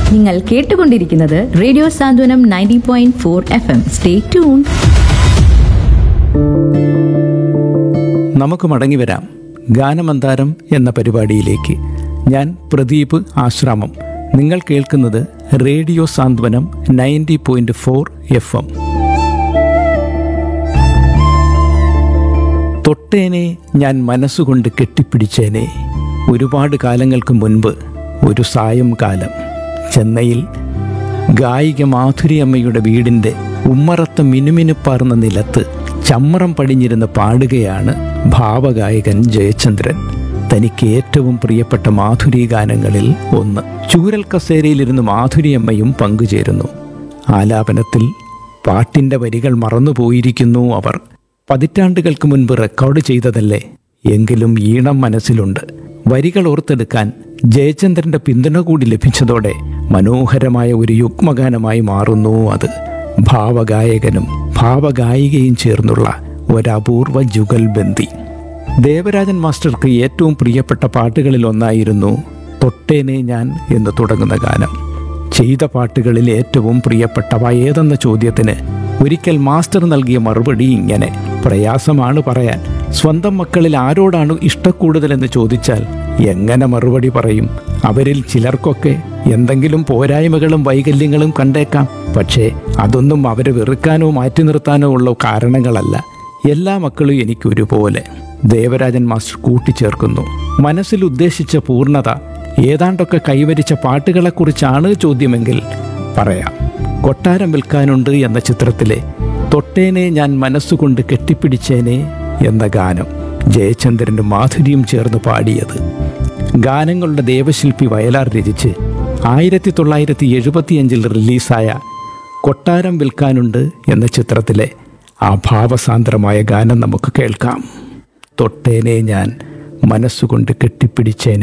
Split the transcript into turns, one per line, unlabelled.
നിങ്ങൾ കേട്ടുകൊണ്ടിരിക്കുന്നത് radio Santhwanam ninety point four F M stay tune
നമുക്ക് മടങ്ങി വരാം ഗാനമന്താരം എന്ന പരിപാടിയിലേക്ക് ഞാൻ പ്രദീപ് ആശ്രാമം നിങ്ങൾ കേൾക്കുന്നത് radio Santhwanam ninety point four F M തൊട്ടേനെ ഞാൻ മനസ്സുകൊണ്ട് കെട്ടിപ്പിടിച്ചേനെ ഒരുപാട് കാലങ്ങൾക്ക് മുൻപ് ഒരു സായം കാലം ചെന്നൈയിൽ ഗായിക മാധുരിയമ്മയുടെ വീടിൻ്റെ ഉമ്മറത്ത മിനുമിനുപ്പാർന്ന നിലത്ത് ചമ്മറം പടിഞ്ഞിരുന്ന് പാടുകയാണ് ഭാവഗായകൻ ജയചന്ദ്രൻ തനിക്ക് ഏറ്റവും പ്രിയപ്പെട്ട മാധുരി ഗാനങ്ങളിൽ ഒന്ന് ചൂരൽ കസേരയിലിരുന്ന് മാധുരിയമ്മയും പങ്കുചേരുന്നു ആലാപനത്തിൽ പാട്ടിൻ്റെ വരികൾ മറന്നുപോയിരിക്കുന്നു അവർ പതിറ്റാണ്ടുകൾക്ക് മുൻപ് റെക്കോർഡ് ചെയ്തതല്ലേ എങ്കിലും ഈണം മനസ്സിലുണ്ട് വരികൾ ഓർത്തെടുക്കാൻ ജയചന്ദ്രന്റെ പിന്തുണ കൂടി ലഭിച്ചതോടെ മനോഹരമായ ഒരു യുഗ്മഗാനമായി മാറുന്നു അത് ഭാവഗായകനും ഭാവഗായികയും ചേർന്നുള്ള ഒരപൂർവ ജുഗൽബന്ദി ദേവരാജൻ മാസ്റ്റർക്ക് ഏറ്റവും പ്രിയപ്പെട്ട പാട്ടുകളിൽ ഒന്നായിരുന്നു തൊട്ടേനെ ഞാൻ എന്ന് തുടങ്ങുന്ന ഗാനം ചെയ്ത പാട്ടുകളിൽ ഏറ്റവും പ്രിയപ്പെട്ടവ ഏതെന്ന ചോദ്യത്തിന് ഒരിക്കൽ മാസ്റ്റർ നൽകിയ മറുപടി ഇങ്ങനെ പ്രയാസമാണ് പറയാൻ സ്വന്തം മക്കളിൽ ആരോടാണ് ഇഷ്ടക്കൂടുതലെന്ന് ചോദിച്ചാൽ എങ്ങനെ മറുപടി പറയും അവരിൽ ചിലർക്കൊക്കെ എന്തെങ്കിലും പോരായ്മകളും വൈകല്യങ്ങളും കണ്ടേക്കാം പക്ഷേ അതൊന്നും അവരെ വെറുക്കാനോ മാറ്റി നിർത്താനോ ഉള്ള കാരണങ്ങളല്ല എല്ലാ മക്കളും എനിക്ക് ഒരുപോലെ ദേവരാജൻ മാസ്റ്റർ കൂട്ടിച്ചേർക്കുന്നു മനസ്സിൽ ഉദ്ദേശിച്ച പൂർണ്ണത ഏതാണ്ടൊക്കെ കൈവരിച്ച പാട്ടുകളെക്കുറിച്ചാണ് ചോദ്യമെങ്കിൽ പറയാം കൊട്ടാരം വിൽക്കാനുണ്ട് എന്ന ചിത്രത്തിലെ തൊട്ടേനെ ഞാൻ മനസ്സുകൊണ്ട് കെട്ടിപ്പിടിച്ചേനെ എന്ന ഗാനം ജയചന്ദ്രൻ്റെ മാധുര്യം ചേർന്ന് പാടിയത് ഗാനങ്ങളുടെ ദേവശില്പി വയലാർ രചിച്ച് ആയിരത്തി തൊള്ളായിരത്തി എഴുപത്തിയഞ്ചിൽ റിലീസായ കൊട്ടാരം വിൽക്കാനുണ്ട് എന്ന ചിത്രത്തിലെ ആ ഭാവസാന്ദ്രമായ ഗാനം നമുക്ക് കേൾക്കാം തൊട്ടേനെ ഞാൻ മനസ്സുകൊണ്ട് കെട്ടിപ്പിടിച്ചേനെ